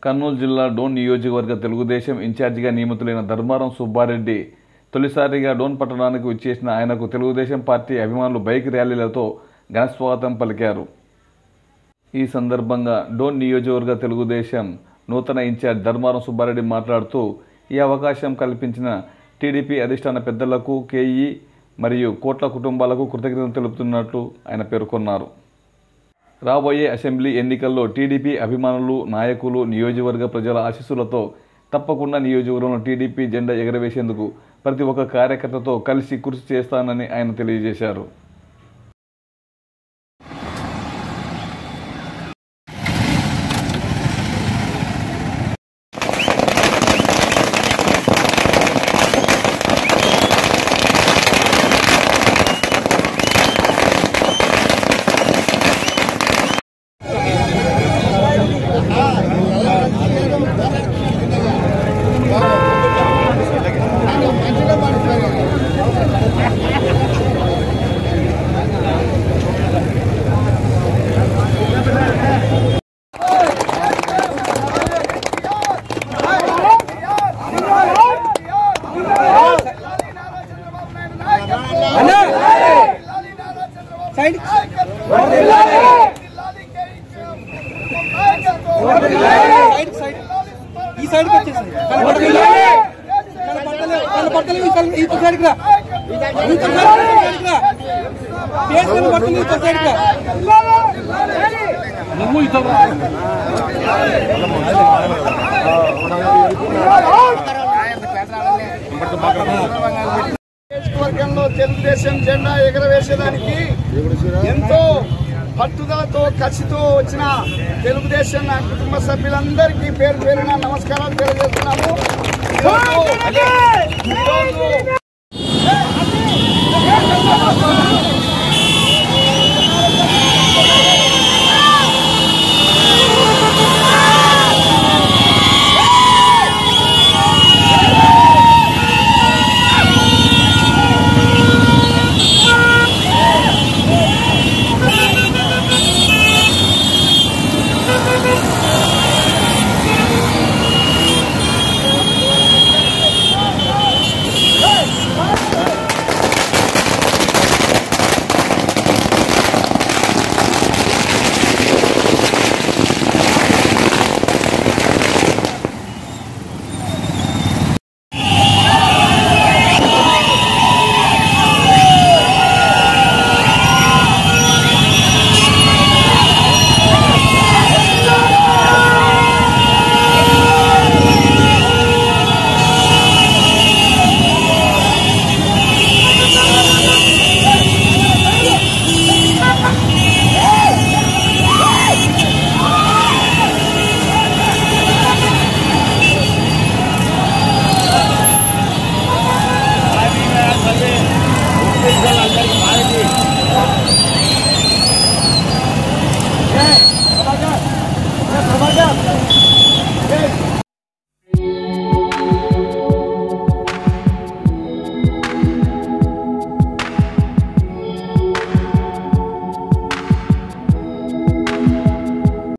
కర్నూలు జిల్లా డోన్ నియోజకవర్గ తెలుగుదేశం ఇన్ఛార్జిగా నియమితులైన ధర్మారం సుబ్బారెడ్డి తొలిసారిగా డోన్ పట్టణానికి వచ్చేసిన ఆయనకు తెలుగుదేశం పార్టీ అభిమానులు బైక్ ర్యాలీలతో ఘనస్వాగతం పలికారు ఈ సందర్భంగా డోన్ నియోజకవర్గ తెలుగుదేశం నూతన ఇన్ఛార్జ్ ధర్మారం సుబ్బారెడ్డి మాట్లాడుతూ ఈ అవకాశం కల్పించిన టీడీపీ అధిష్టాన పెద్దలకు కేఈ మరియు కోట్ల కుటుంబాలకు కృతజ్ఞతలు తెలుపుతున్నట్లు ఆయన పేర్కొన్నారు రాబోయే అసెంబ్లీ ఎన్నికల్లో టీడీపీ అభిమానులు నాయకులు నియోజకవర్గ ప్రజల ఆశీస్సులతో తప్పకుండా నియోజకవర్గంలో టీడీపీ జెండా ఎగరవేసేందుకు ప్రతి ఒక్క కార్యకర్తతో కలిసి కృషి చేస్తానని ఆయన తెలియజేశారు సైడ్ సైడ్ సైడ్ ఈ సైడ్ వచ్చేసింది కనపడలేదు కనపడలేదు కనపడలేదు ఈ సైడ్ రా ఈ సైడ్ రా ఫేస్ కనపడుతుంది ఈ సైడ్ రా నువ్వు ఇతో నియోజకవర్గంలో తెలుగుదేశం జెండా ఎగరవేసేదానికి ఎంతో పట్టుదలతో కసితో వచ్చిన తెలుగుదేశం నా కుటుంబ సభ్యులందరికీ పేరు పేరున నమస్కారాలు తెలియజేస్తున్నాము ఈరోజు- ఈరోజు